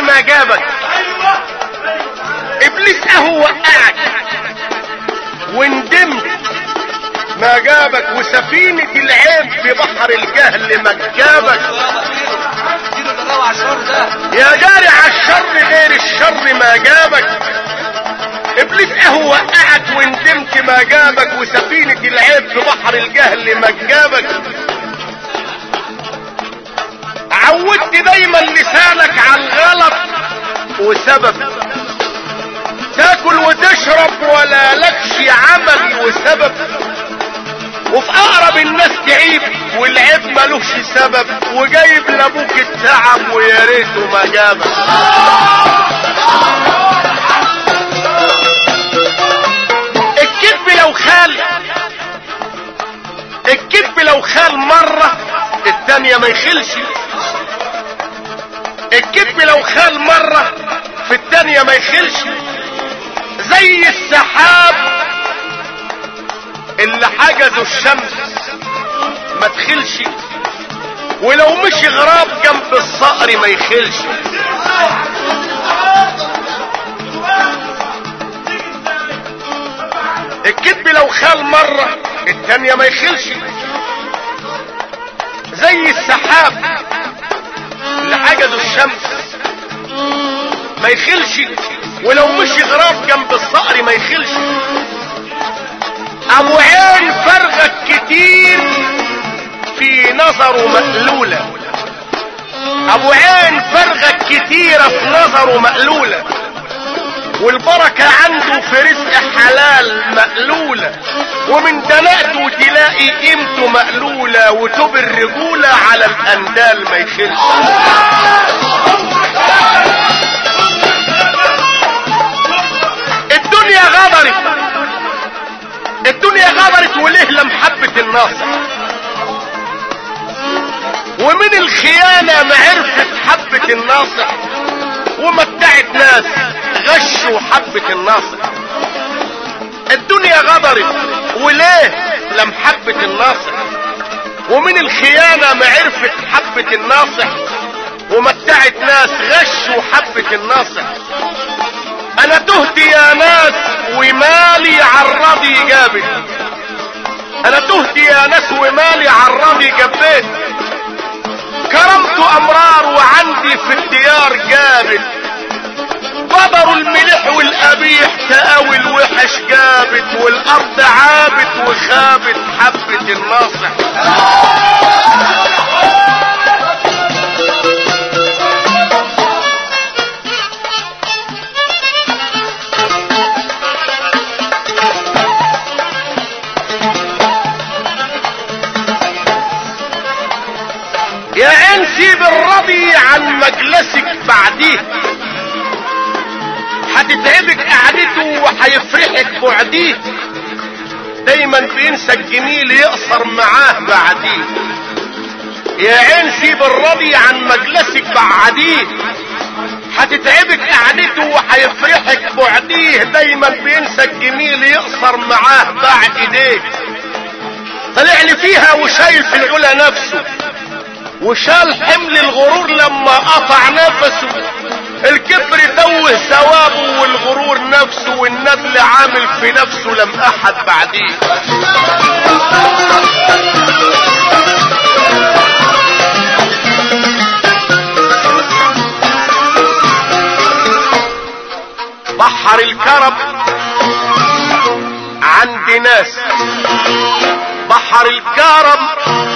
ما جابك ابليس اهو وقعك وندمت ما جابك وسفينة العيب في بحر الجهل ما جابك يا جاري على الشر غير الشر ما جابك ابليس اهو وقعك وندمت ما جابك وسفينة العيب في بحر الجهل ما جابك عودت دايما لسانك على الغلط وسبب تاكل وتشرب ولا لكش عمل وسبب وفي اقرب الناس تعيب والعيب ملوش سبب وجايب لابوك التعب ويا ريته ما جابك الكذب لو خال الكذب لو خال مرة التانية ما يخلش الكذب لو خال مرة في التانية ما يخلش زي السحاب اللي حجزوا الشمس ما تخلش ولو مشي غراب جنب الصقر ما يخلش الكذب لو خال مرة التانية ما يخلش زي السحاب اللي حجزوا الشمس ما يخلش ولو مشي غراب جنب الصقر ما يخلش ابو عين فرغك كتير في نظره مقلولة ابو عين فرغك كتيرة في نظره مقلولة والبركة عنده في رزق حلال مقلولة ومن دنقته تلاقي قيمته مقلولة وتوب الرجولة على الاندال ما يخلش الدنيا غدرت الدنيا غدرت وليه لمحبة الناصر ومن الخيانة معرفة حبة الناصح ومتعت ناس غشوا حبة الناصح الدنيا غدرت وليه لمحبة الناصح ومن الخيانة معرفة حبة الناصح ومتعت ناس غشوا حبة الناصح انا تهت يا ناس ومالي عالراضي جابت انا تهت يا ناس ومالي عالراضي جبيت كرمت امرار وعندي في الديار جابت بدروا الملح والقبيح تقاوي الوحش جابت والارض عابت وخابت حبة الناصح يا عين سيب الرضي عن مجلسك بعديه هتتعبك قعدته وهيفرحك بعديه دايما بينسى الجميل يقصر معاه بعديه يا عين سيب الرضي عن مجلسك بعديه هتتعبك قعدته وهيفرحك بعديه دايما بينسى الجميل يقصر معاه بعد ايديه طلع لي فيها وشايل في العلا نفسه وشال حمل الغرور لما قطع نفسه الكبر توه ثوابه والغرور نفسه والندل عامل في نفسه لم احد بعديه بحر الكرم عند ناس بحر الكرم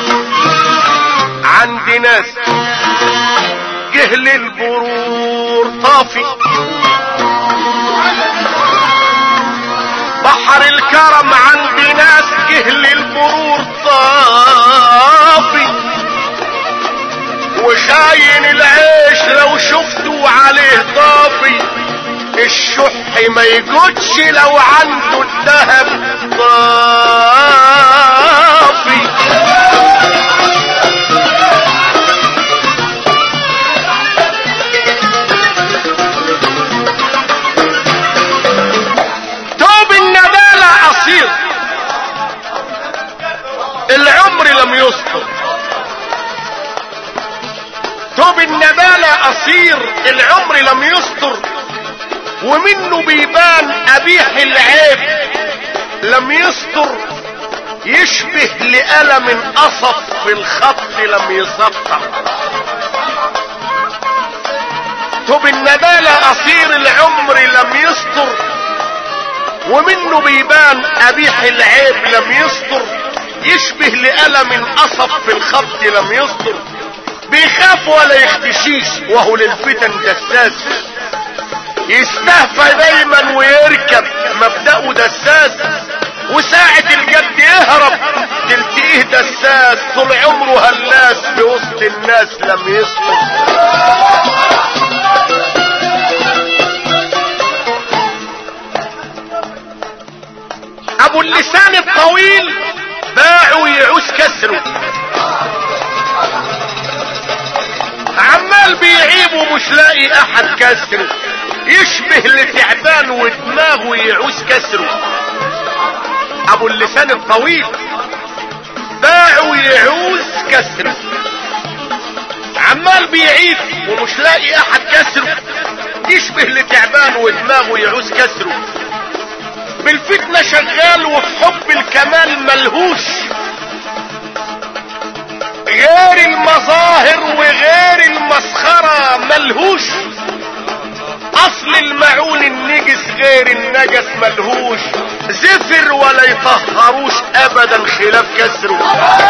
عند ناس جهل البرور طافي بحر الكرم عند ناس جهل البرور طافي وخاين العيش لو شفته عليه طافي الشح ما يجودش لو عنده الذهب طافي توب الندالة قصير العمر لم يسطر توب الندالة قصير العمر لم يستر ومنه بيبان قبيح العيب لم يستر يشبه لألم قصف في الخط لم يسطر طب الندالة قصير العمر لم يستر ومنه بيبان قبيح العيب لم يستر يشبه لألم قصف في الخط لم يستر بيخاف ولا يختشيش وهو للفتن دساس يستهفى دايما ويركب مبدأه دساس وساعة الجد يهرب تلتقيه دساس طول عمره هلاس في وسط الناس لم يسقط ابو اللسان الطويل باعه يعوز كسره عمال بيعيب ومش لاقي احد كسره يشبه لتعبان ودماغه يعوز كسره ابو اللسان الطويل باعه يعوز كسره عمال بيعيب ومش لاقي احد كسره يشبه لتعبان ودماغه يعوز كسره بالفتنة شغال وفي حب الكمال ملهوش غير المظاهر وغير المسخرة ملهوش اصل المعون النجس غير النجس ملهوش زفر ولا يطهروش ابدا خلاف كسره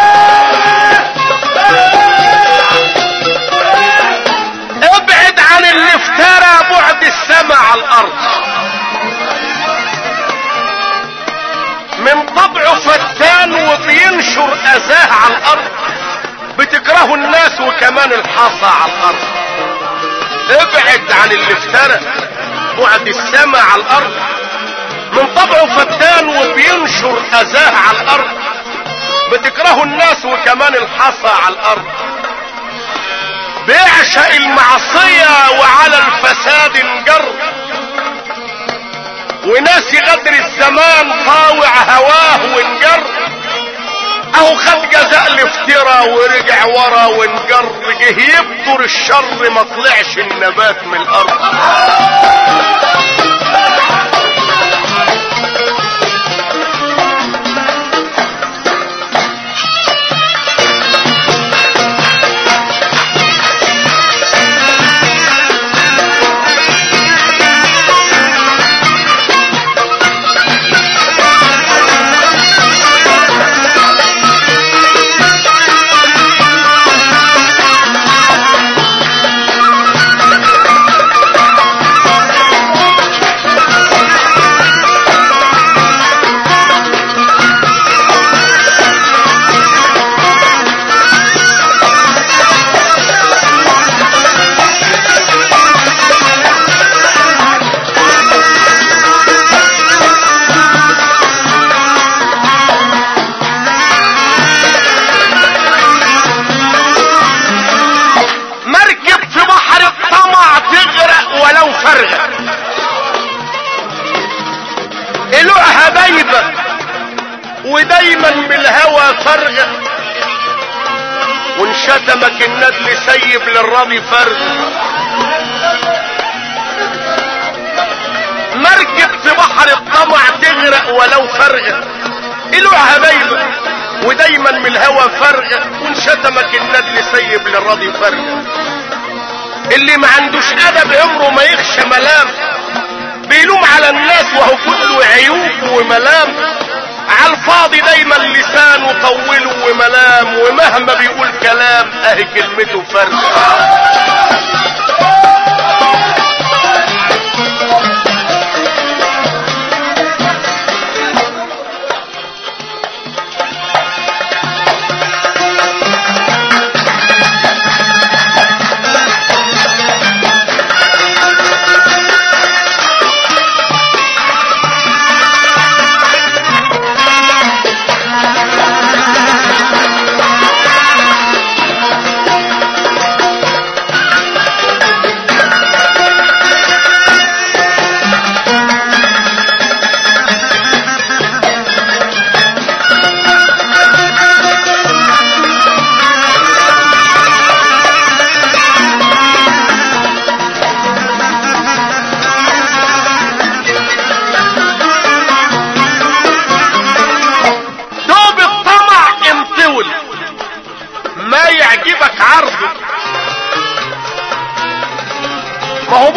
ابعد عن اللي افترى بعد السماء على الارض من طبعه فتان وبينشر اذاه على الارض بتكرهه الناس وكمان الحاصى على الارض ابعد عن اللي افترى بعد السماء على الارض من طبعه فتان وبينشر اذاه على الارض بتكرهه الناس وكمان الحصى على الارض بيعشق المعصية وعلى الفساد انجر وناس غدر الزمان طاوع هواه وانجر اهو خد جزاء الافتراء ورجع ورا وانجر جه يبطر الشر ما طلعش النبات من الارض مركب في بحر الطمع تغرق ولو فرغة قلوعها دايبة ودايما بالهوى فرغة وان شتمك الندل سيب للراضي فرغ مركب في بحر الطمع تغرق ولو فرغة قلوعها دايبة ودايما من الهوى فرغة وان شتمك الندل سيب للراضي فرغة اللي ما عندوش ادب عمره ما يخشى ملام بيلوم على الناس وهو كله عيوب وملام على الفاضي دايما لسانه طوله وملام ومهما بيقول كلام اهي كلمته فرغة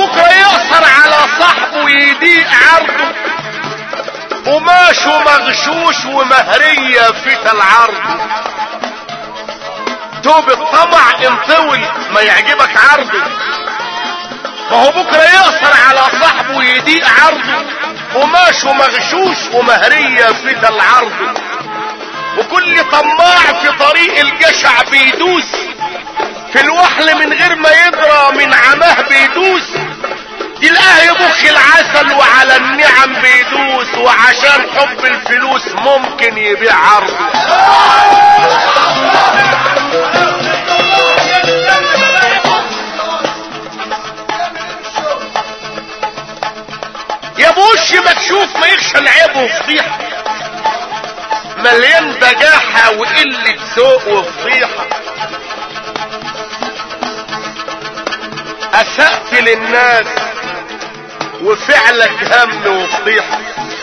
بكرة يقصر على صاحبه ويضيق عرضه قماش ومغشوش ومهرية في العرض توب الطمع انطول ما يعجبك عرضه فهو بكرة يقصر على صاحبه ويضيق عرضه قماش ومغشوش ومهرية في العرض وكل طماع في طريق الجشع بيدوس في الوحل من غير ما يدرى من عماه بيدوس تلقاه يبخ العسل وعلى النعم بيدوس وعشان حب الفلوس ممكن يبيع عرضه يا بوش مكشوف ما يخشى عيبه وفضيحه مليان بجاحة وقلة ذوق وفضيحة اسأت للناس وفعلك هم وفضيحة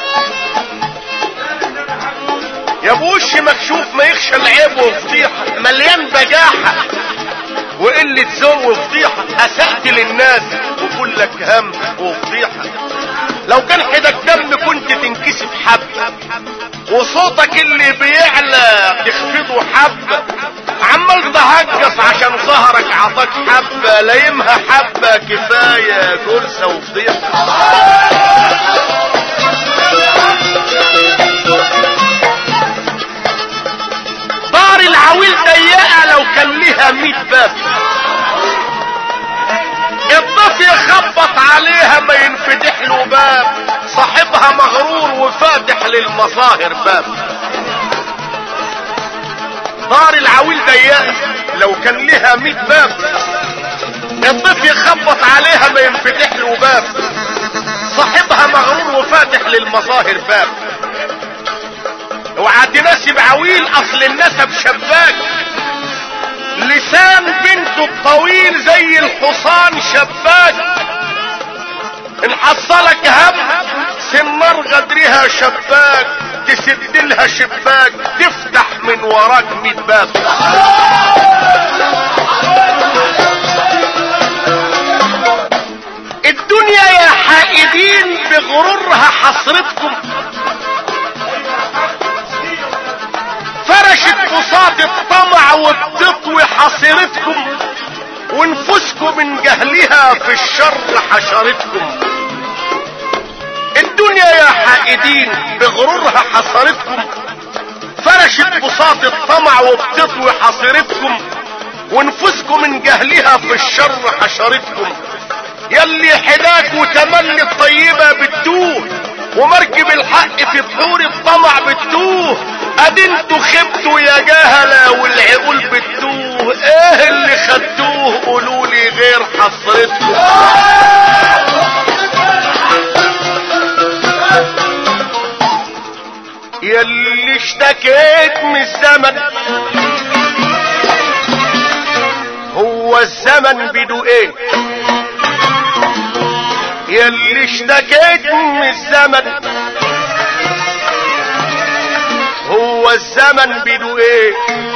يا بوش مكشوف ما يخشى العيب وفضيحة مليان بجاحة وقلة ذوق وفضيحة اسأت للناس وكلك هم وفضيحة لو كان حدك دم كنت تنكسف حبة وصوتك اللي بيعلى تخفضه حبة عمال تهجص عشان ظهرك عطاك حبة لايمها حبة كفاية كرسة وفضيحة دار العويل ضيقة لو كان لها ميت باب الضيف يخبط عليها ما ينفتح له باب صاحبها مغرور وفاتح للمظاهر باب دار العويل ضيقة لو كان لها ميت باب الضيف يخبط عليها ما ينفتح له باب صاحبها مغرور وفاتح للمظاهر باب اوعى تناسب عويل اصل النسب شباك لسان بنته الطويل زي الحصان شباك ان حصلك هم سمار غدرها شباك تسد لها شباك تفتح من وراك ميت باب الدنيا يا حائدين بغرورها حصرتكم فرشت بساط الطمع وبتطوي حصيرتكم ونفوسكم من جهلها في الشر حشرتكم الدنيا يا حائدين بغرورها حصرتكم فرشت بساط الطمع وبتطوي حصيرتكم ونفوسكم من جهلها في الشر حشرتكم يلي حداك وتمني الطيبة بتدوه ومركب الحق في بحور الطمع بتدوه ادي انتوا خبتوا يا جهلة والعقول بتدوه ايه اللي خدتوه قولولي غير حصرتكم يلي اشتكيت من الزمن هو الزمن بدو ايه يلي اشتكيت من الزمن هو الزمن بدو ايه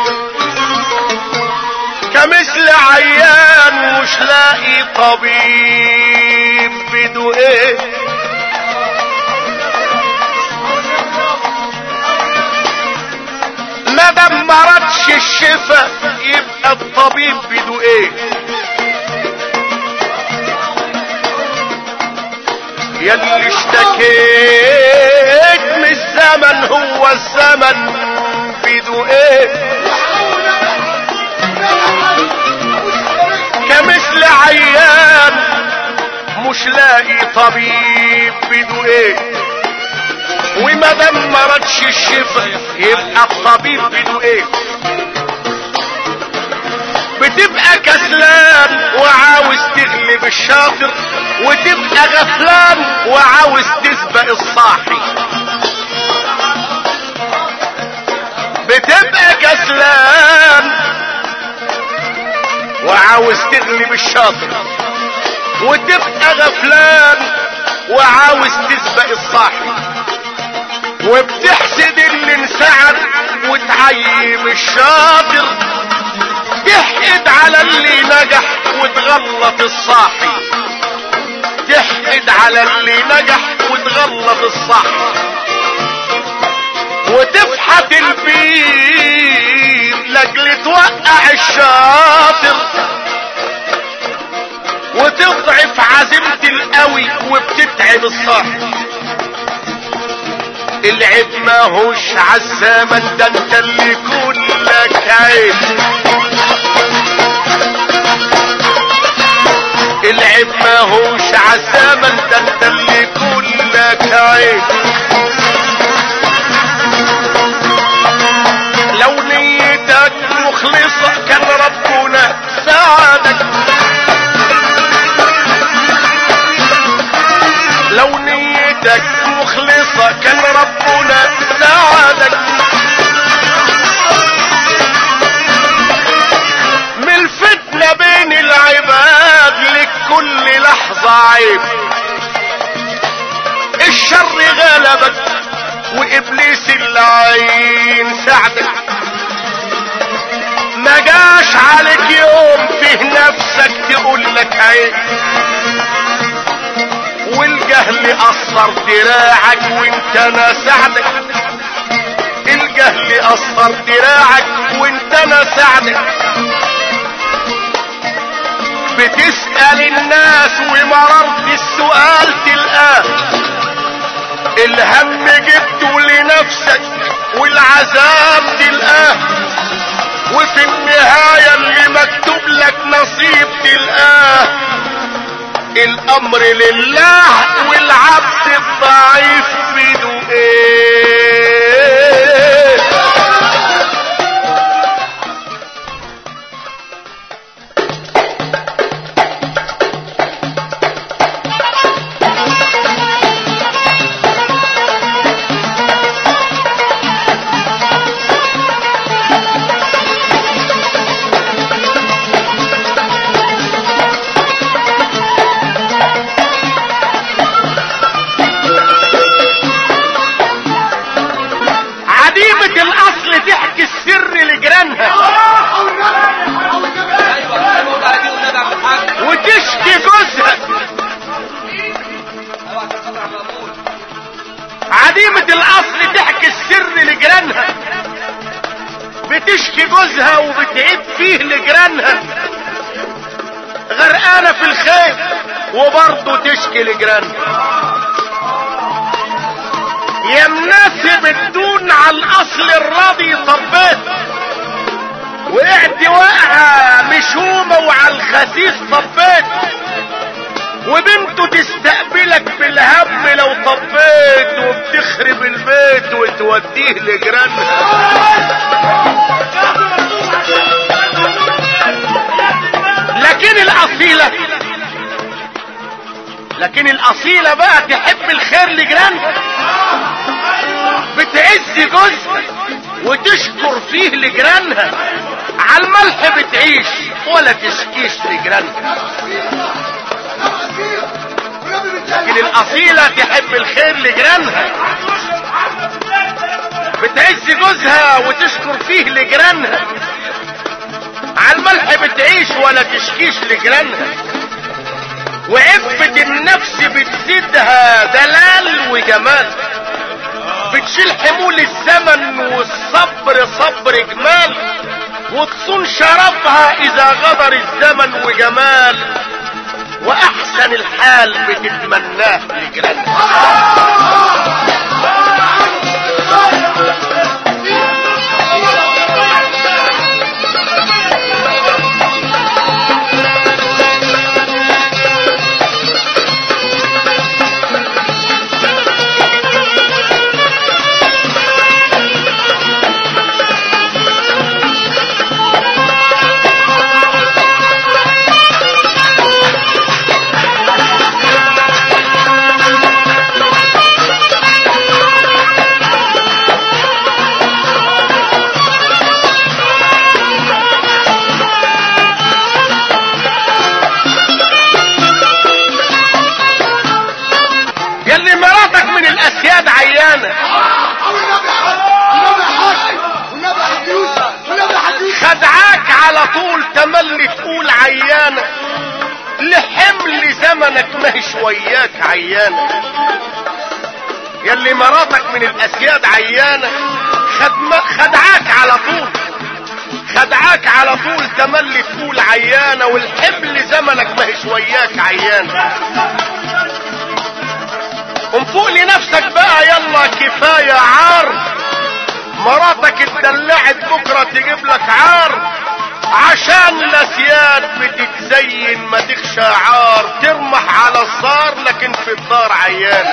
كمثل عيان مش لاقي طبيب بدو ايه ما دام مرضش الشفا يبقى الطبيب بدو ايه يلي اشتكيت من الزمن هو الزمن بدو ايه كمثل عيان مش لاقي طبيب بدو ايه وما دام مرضش الشفا يبقى الطبيب بدو ايه بتبقى كسلان وعاوز تغلب الشاطر وتبقى غفلان وعاوز تسبق الصاحي بتبقى كسلان وعاوز تغلب الشاطر وتبقى غفلان وعاوز تسبق الصاحي وبتحسد اللي انسعد وتعيم الشاطر تحقد على اللي نجح وتغلط الصاحي تحقد على اللي نجح وتغلط الصح وتفحت البير لاجل توقع الشاطر وتضعف عزيمة القوي وبتتعب الصح العيب ماهوش عالزمن ده انت اللي كلك عيب العيب ماهوش عالزمن ده انت اللي كلك عيب لو نيتك مخلصة كان ربنا ساعدك لو نيتك مخلصة كان ربنا ساعدك من الفتنة بين العباد لك كل لحظة عيب الشر غلبك وابليس اللعين ساعدك ما جاش عليك يوم فيه نفسك تقول لك عيب والجهل قصر دراعك وانت انا ساعدك الجهل قصر دراعك وانت انا ساعدك بتسأل الناس ومررت السؤال تلقاه الهم جبته لنفسك والعذاب تلقاه وفي النهاية اللي مكتوب لك نصيب تلقاه الامر لله والعبد الضعيف بيده ايه عديمة الاصل تحكي السر لجيرانها وتشكي جوزها عديمة الاصل تحكي السر لجيرانها بتشكي جوزها وبتعيب فيه لجيرانها غرقانة في الخير وبرضه تشكي لجيرانها يا مناسب الدون على الاصل الراضي طبيت وقعت واقعة مشومة وعلى الخسيس طبيت وبنته تستقبلك بالهم لو طبيت وبتخرب البيت وتوديه لجيرانها لكن الاصيلة لكن الاصيلة بقى تحب الخير لجيرانها بتعز جوزها وتشكر فيه لجيرانها على الملح بتعيش ولا تشكيش لجيرانها لكن الاصيلة تحب الخير لجيرانها بتعز جوزها وتشكر فيه لجيرانها على الملح بتعيش ولا تشكيش لجيرانها وعفة النفس بتزيدها دلال وجمال بتشيل حمول الزمن والصبر صبر جمال وتصون شرفها اذا غدر الزمن وجمال واحسن الحال بتتمناه لجيرانها وياك عيانة يلي مراتك من الاسياد عيانة خدم... خدعاك على طول خدعاك على طول تملي تقول عيانة والحبل زمنك ما هيش وياك عيانة قم فوق لنفسك بقى يلا كفاية عار مراتك اتدلعت بكرة تجيب لك عار عشان الاسياد بتتزين ما تخشى عار ترمح على الصار لكن في الدار عيان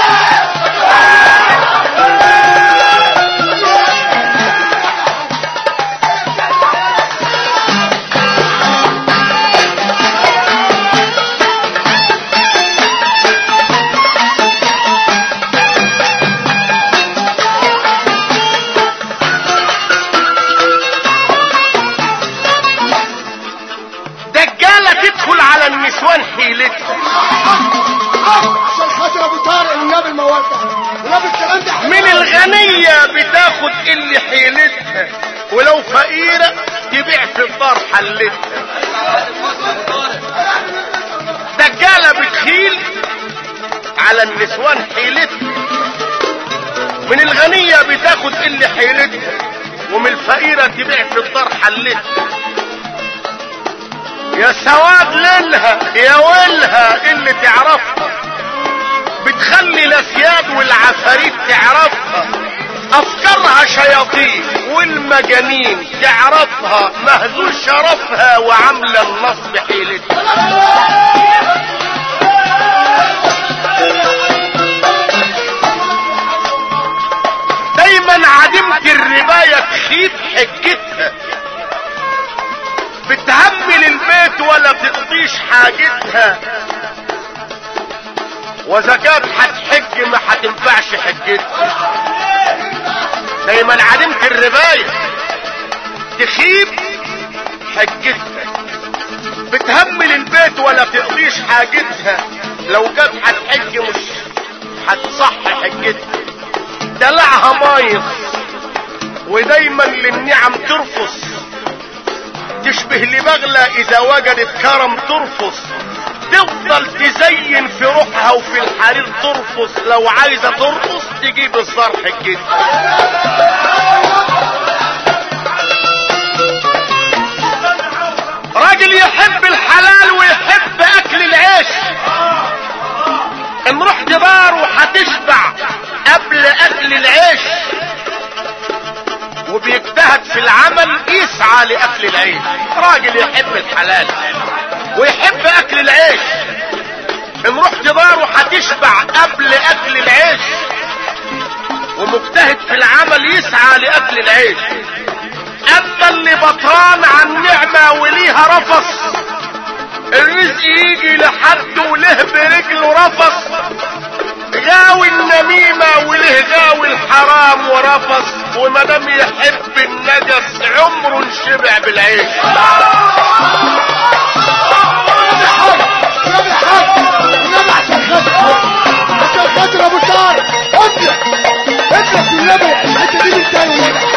دجالة تدخل على النسوان حيلتها عشان خاطر ابو طارق والنبي المودة والنبي الكلام ده من الغنية بتاخد اللي حيلتها ولو فقيرة تبيع في الدار حلتها دجالة بتخيل على النسوان حيلتها من الغنية بتاخد اللي حيلتها ومن الفقيرة تبيع في الدار حلتها يا سواد ليلها يا ويلها اللي تعرفها بتخلي الاسياد والعفاريت تعرفها افكارها شياطين والمجانين تعرفها مهزول شرفها وعامله النصب حيلتها دايما عديمة الرباية تخيب حجتها بتهمل البيت ولا بتقضيش حاجتها واذا كانت هتحج ما هتنفعش حجتها دايما عديمة الرباية تخيب حجتها بتهمل البيت ولا بتقضيش حاجتها لو كانت هتحج مش هتصح حجتها دلعها مايص ودايما للنعم ترفص تشبه لبغلة اذا وجدت كرم ترفص تفضل تزين في روحها وفي الحرير ترفص لو عايزة ترقص تجيب الصرح الجد راجل يحب الحلال ويحب اكل العيش ان رحت بار وهتشبع قبل اكل العيش وبيجتهد في العمل يسعى لاكل العيش راجل يحب الحلال ويحب اكل العيش ان رحت داره هتشبع قبل اكل العيش ومجتهد في العمل يسعى لاكل العيش اما اللي بطران عن نعمة وليها رفص الرزق يجي لحد وله برجله رفص غاوي النميمة وله غاوي الحرام ورفص ومدام يحب النجس عمره انشبع بالعيش النبي حاج النبي عشان خاطر عشان خاطر ابو طارق اطلق اطلق النبي الحته دي من تاني والنبي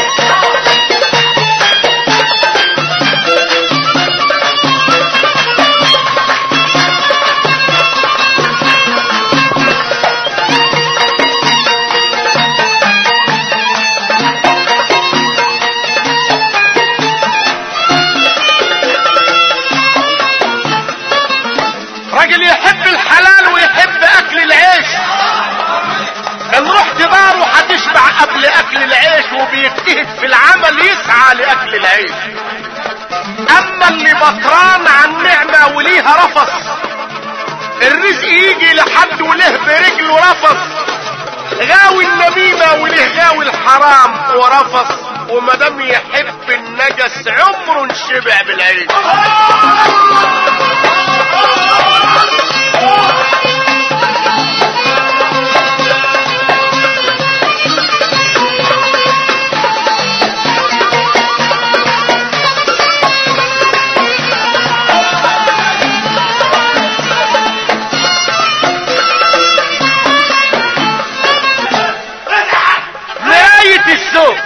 راجل يحب الحلال ويحب اكل العيش ان رحت داره هتشبع قبل اكل العيش وبيجتهد في العمل يسعى لاكل العيش اما اللي بطران عن نعمة وليها رفص الرزق يجي لحد وله برجله رفص غاوي النميمة وله غاوي الحرام ورفص ومدام يحب النجس عمره انشبع بالعيش نهاية السوق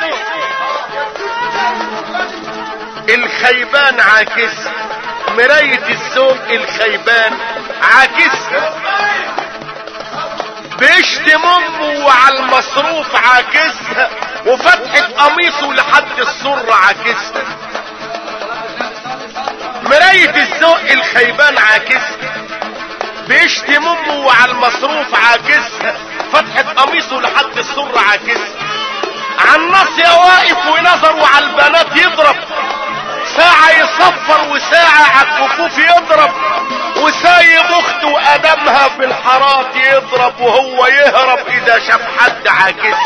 الخيبان عاكس مراية السوق الخيبان عاكسها بيشتم امه وعلى المصروف عاكسها وفتحة قميصه لحد السر عاكسها مراية الذوق الخيبان عاكسها بيشتم امه وعلى المصروف عاكسها فتحة قميصه لحد السر عاكسها عن الناصية واقف ونظره على البنات يضرب ساعة يصفر وساعة على الكفوف يضرب وسايب اخته ادمها في الحارات يضرب وهو يهرب اذا شاف حد عاكس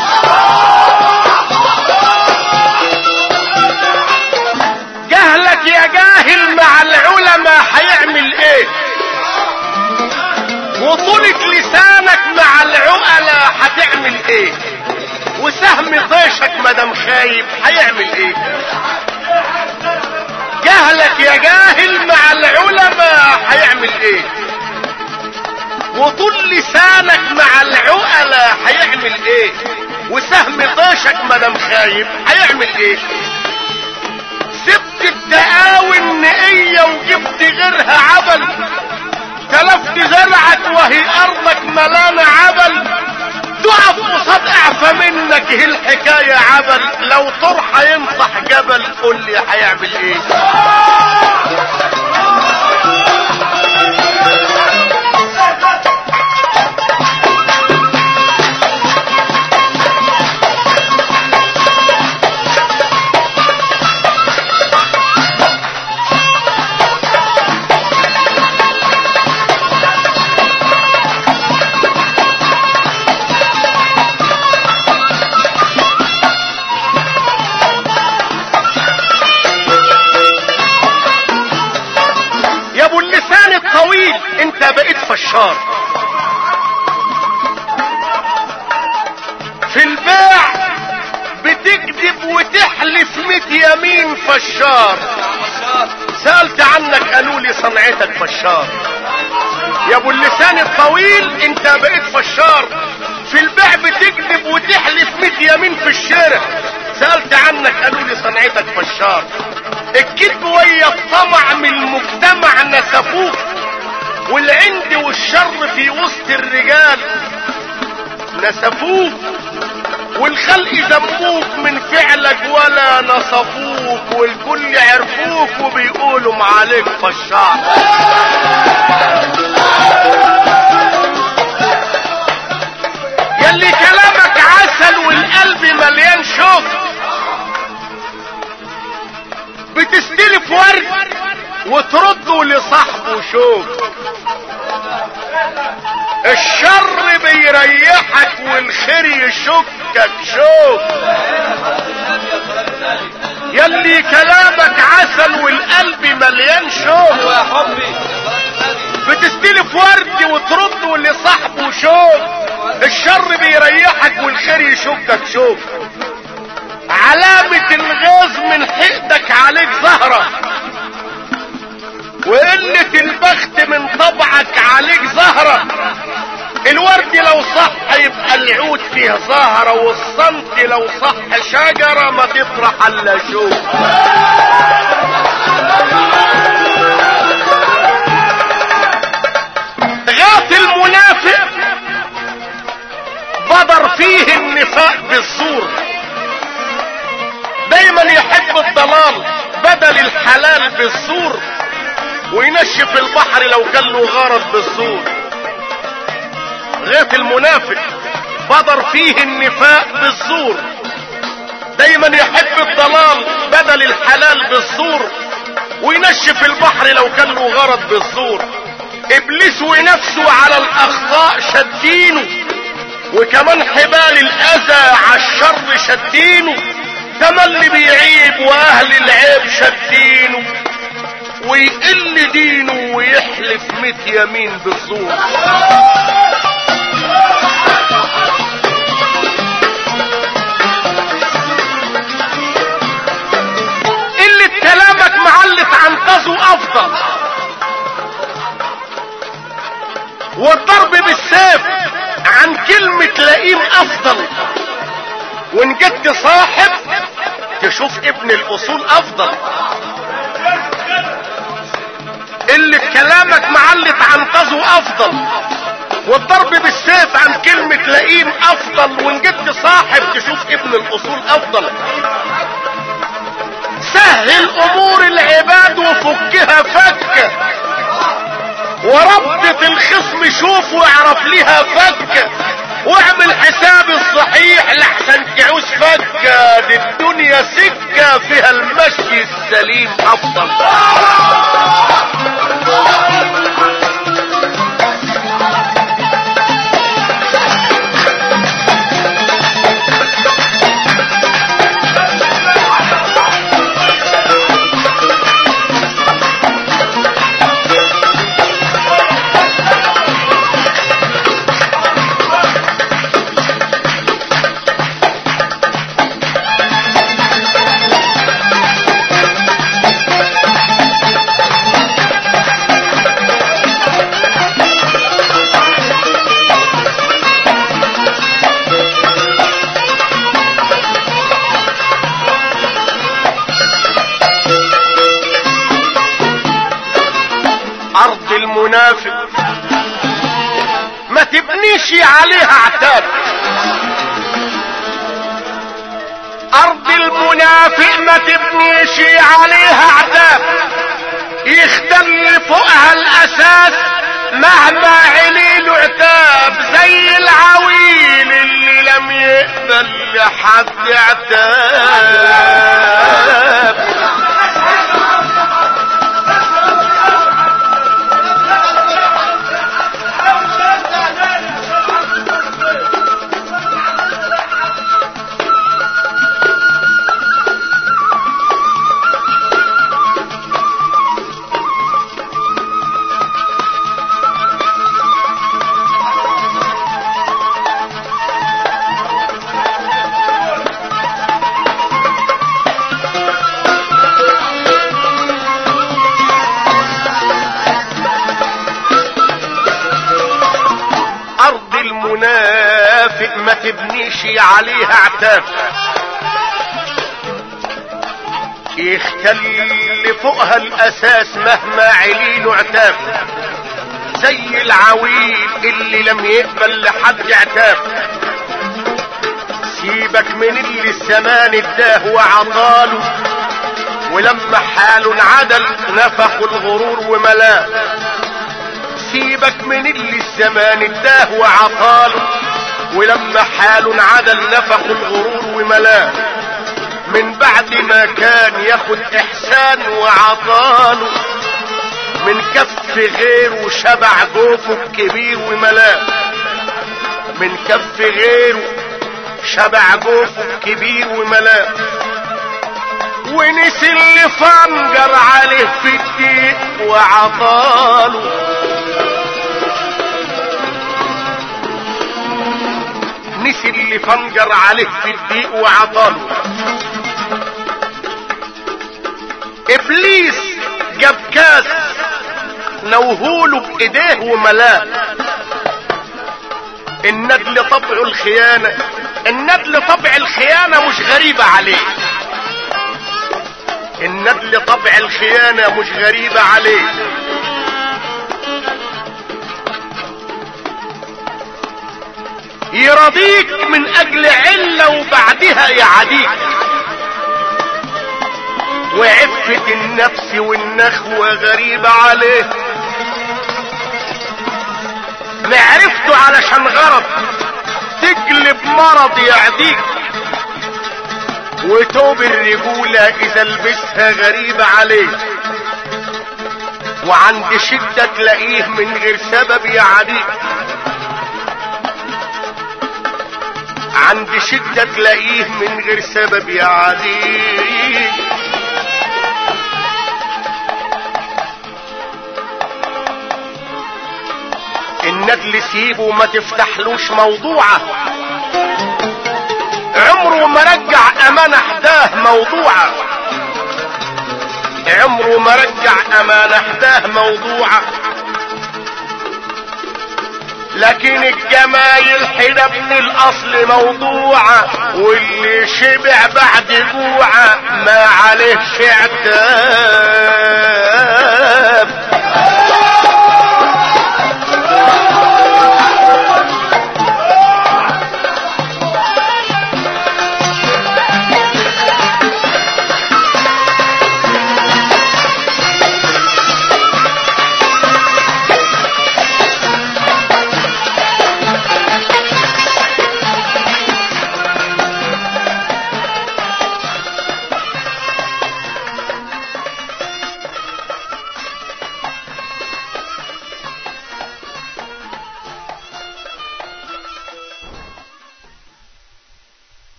جهلك يا جاهل مع العلماء هيعمل ايه وطولة لسانك مع العقلاء هتعمل ايه وسهم طيشك مدام خايب هيعمل ايه جهلك يا جاهل مع العلماء هيعمل ايه وطول لسانك مع العقلاء هيعمل ايه وسهم طيشك مدام خايب هيعمل ايه سبت التقاوي النقية وجبت غيرها عبل تلفت زرعك وهي ارضك ملانة عبل تقف قصاد اعفى منك هي الحكاية عبل لو طرحة ينصح جبل قول لي هيعمل ايه يا ابو اللسان الطويل انت بقيت فشار في الباع بتكذب وتحلف ميت يمين فشار سألت عنك قالوا لي صنعتك فشار يا ابو اللسان الطويل انت بقيت فشار في البيع بتكذب وتحلف ميت يمين في الشارع سألت عنك قالوا لي صنعتك فشار الكذب ويا الطمع من المجتمع نسفوك والعند والشر في وسط الرجال نسفوك والخلق ذموك من فعلك ولا نصفوك والكل عرفوك وبيقولوا معاليك فشار يلي كلامك عسل والقلب مليان شوك بتستلف ورد وترده لصاحبه شوك الشر بيريحك والخير يشكك شوك يلي كلامك عسل والقلب مليان شوك يا حبي بتستلف ورد وترده لصاحبه شوك الشر بيريحك والخير يشكك شوك علامة الغاز من حقدك عليك زهرة وقلة البخت من طبعك عليك زهرة الورد لو صح يبقى العود فيه زهرة والصمت لو صح شجرة ما تطرح الا شوك غاف المنافق بدر فيه النفاق بالزور دايما يحب الضلال بدل الحلال بالزور وينشف البحر لو كان له غرض بالزور غاف المنافق بدر فيه النفاق بالزور دايما يحب الضلال بدل الحلال بالزور وينشف البحر لو كان له غرض بالزور ابليس ونفسه على الاخطاء شدينه وكمان حبال الاذى على الشر شدينه تملي بيعيب واهل العيب شدينه ويقل دينه ويحلف ميت يمين بالزور قلة كلامك معلت عنقذه افضل والضرب بالسيف عن كلمة لئيم افضل وان جدت صاحب تشوف ابن الاصول افضل اللي كلامك معلت عن قصو افضل والضرب بالسيف عن كلمة لئيم افضل وان جبت صاحب تشوف ابن الاصول افضل سهل امور العباد وفكها فكه وربط الخصم شوف واعرف لها فكه واعمل حساب الصحيح لحسن تعوز فكه دي الدنيا سكه فيها المشي السليم افضل ارض المنافق ما تبنيش عليها عتاب ارض المنافق ما تبنيش عليها عتاب يختل فوقها الاساس مهما علي له عتاب زي العويل اللي لم يقبل لحد عتاب ارض المنافق ما تبنيش عليها عتاب يختل فوقها الاساس مهما عليله عتاب زي العويل اللي لم يقبل لحد عتاب سيبك من اللي الزمان اداه وعطاله ولما حاله انعدل نفخ الغرور وملاه سيبك من اللي الزمان اداه وعطاله ولما حاله انعدل نفخ الغرور وملاه من بعد ما كان ياخد احسان وعطاله من كف غيره شبع جوفه كبير وملاه من كف غيره شبع جوفه كبير وملاه ونسي اللي فنجر عليه في الدين وعطاله نسي اللي فنجر عليه في الضيق وعطاله ابليس جاب كاس نوهوله بايديه وملاه الندل طبع الخيانة الندل طبع الخيانة مش غريبة عليه الندل طبع الخيانة مش غريبة عليه يرضيك من اجل علة وبعدها يعديك وعفة النفس والنخوة غريبة عليه معرفته علشان غرض تجلب مرض يعديك وتوب الرجولة اذا لبسها غريبة عليه وعند شدة تلاقيه من غير سبب يعديك عند شدة تلاقيه من غير سبب يعديك الندل سيبه ما تفتحلوش موضوعه عمره ما رجع امانة حداه موضوعه عمره ما رجع امانة حداه موضوعه لكن الجمايل حدا من الاصل موضوعة واللي شبع بعد جوعة ما عليه عتاب